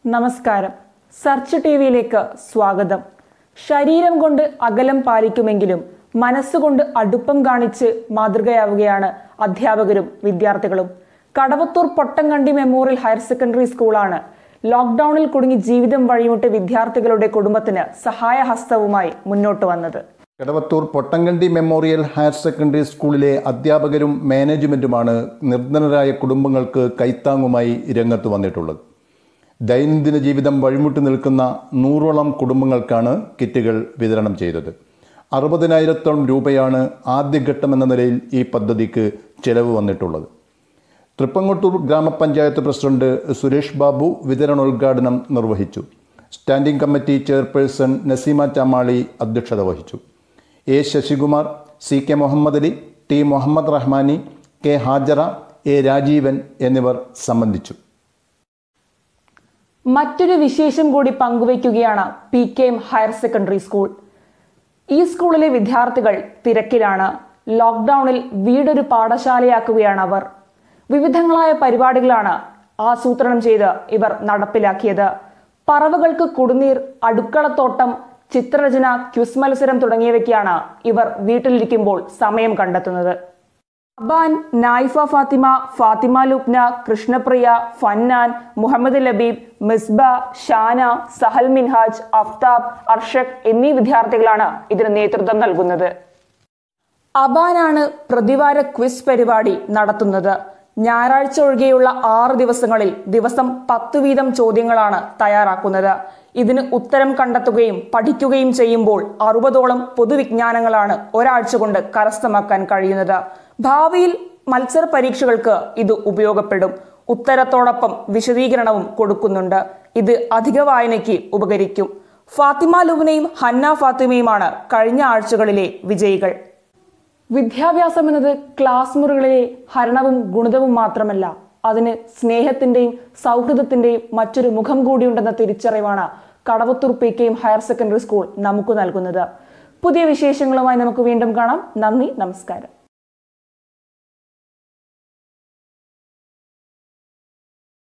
നമസ്കാരം search T വിയിലേക്ക് സ്വാഗതം ശരീരം കൊണ്ട് അകലം പാലിക്കുമെങ്കിലും മനസ്സുകൊണ്ട് അടുപ്പം കാണിച്ച് മാതൃകയാവുകയാണ് അധ്യാപകരും വിദ്യാർത്ഥികളും Kadavathur Pottankandi memorial higher secondary സ്കൂളാണ് ലോക്ക്ഡൌണിൽ കുടുങ്ങി ജീവിതം വഴിമുട്ട് വിദ്യാർത്ഥികളുടെ കുടുംബത്തിന് സഹായഹസ്തവുമായി മുന്നോട്ട് വന്നത് Kadavathur Pottankandi memorial higher secondary സ്കൂളിലെ അധ്യാപകരും മാനേജ്മെൻറ്റുമാണ് നിർധനരായ കുടുംബങ്ങൾക്ക് കൈത്താങ്ങുമായി രംഗത്ത് വന്നിട്ടുള്ളത് ദൈനംദിന ജീവിതം വഴിമുട്ടി നിൽക്കുന്ന നൂറോളം കുടുംബങ്ങൾക്കാണ് കിറ്റുകൾ വിതരണം ചെയ്തത് അറുപതിനായിരത്തോളം രൂപയാണ് ആദ്യഘട്ടം എന്ന നിലയിൽ ഈ പദ്ധതിക്ക് ചെലവ് വന്നിട്ടുള്ളത് തൃപ്പങ്ങോട്ടൂർ ഗ്രാമപഞ്ചായത്ത് പ്രസിഡന്റ് സുരേഷ് ബാബു വിതരണോദ്ഘാടനം നിർവഹിച്ചു standing committee chairperson Naseema Chamali അധ്യക്ഷത വഹിച്ചു A Sasikumar C K Muhammad Ali T Muhammad Rahmani K Hajara A Rajeevan എന്നിവർ സംബന്ധിച്ചു മറ്റൊരു വിശേഷം കൂടി പങ്കുവയ്ക്കുകയാണ് P K M higher secondary school ഈ സ്കൂളിലെ വിദ്യാർത്ഥികൾ തിരക്കിലാണ് ലോക്ക്ഡൌണിൽ വീടൊരു പാഠശാലയാക്കുകയാണ് അവർ വിവിധങ്ങളായ പരിപാടികളാണ് ആസൂത്രണം ചെയ്ത് ഇവർ നടപ്പിലാക്കിയത് പറവകൾക്ക് കുടിനീർ അടുക്കളത്തോട്ടം ചിത്രരചന ക്വിസ് മത്സരം തുടങ്ങിയവയ്ക്കാണ് ഇവർ വീട്ടിലിരിക്കുമ്പോൾ സമയം കണ്ടെത്തുന്നത് അബാൻ നായിഫ ഫാത്തിമ ഫാത്തിമ ലുബ്ന കൃഷ്ണപ്രിയ ഫന്നാൻ മുഹമ്മദ് ലബീബ് മിസ്ബ ഷാന സഹൽ മിൻഹാജ് അഫ്താബ് അർഷക് എന്നീ വിദ്യാർത്ഥികളാണ് ഇതിന് നേതൃത്വം നൽകുന്നത് അബാനാണ് പ്രതിവാര ക്വിസ് പരിപാടി നടത്തുന്നത് ഞായറാഴ്ച ഒഴികെയുള്ള ആറ് ദിവസങ്ങളിൽ ദിവസം പത്തു വീതം ചോദ്യങ്ങളാണ് തയ്യാറാക്കുന്നത് ഇതിന് ഉത്തരം കണ്ടെത്തുകയും പഠിക്കുകയും ചെയ്യുമ്പോൾ അറുപതോളം പൊതുവിജ്ഞാനങ്ങളാണ് ഒരാഴ്ച കൊണ്ട് കരസ്ഥമാക്കാൻ കഴിയുന്നത് ഭാവിയിൽ മത്സര പരീക്ഷകൾക്ക് ഇത് ഉപയോഗപ്പെടും ഉത്തരത്തോടൊപ്പം വിശദീകരണവും കൊടുക്കുന്നുണ്ട് ഇത് അധിക വായനയ്ക്ക് ഉപകരിക്കും ഫാത്തിമ ലുബിനയും ഹന്ന ഫാത്തിമയുമാണ് കഴിഞ്ഞ ആഴ്ചകളിലെ വിജയികൾ വിദ്യാഭ്യാസം എന്നത് ക്ലാസ് മുറികളിലെ ഹരണവും ഗുണിതവും മാത്രമല്ല അതിന് സ്നേഹത്തിന്റെയും സൗഹൃദത്തിന്റെയും മറ്റൊരു മുഖം കൂടിയുണ്ടെന്ന തിരിച്ചറിവാണ് കടവത്തൂർ പി കെയും ഹയർ സെക്കൻഡറി സ്കൂൾ നമുക്ക് നൽകുന്നത് പുതിയ വിശേഷങ്ങളുമായി നമുക്ക് വീണ്ടും കാണാം നന്ദി നമസ്കാരം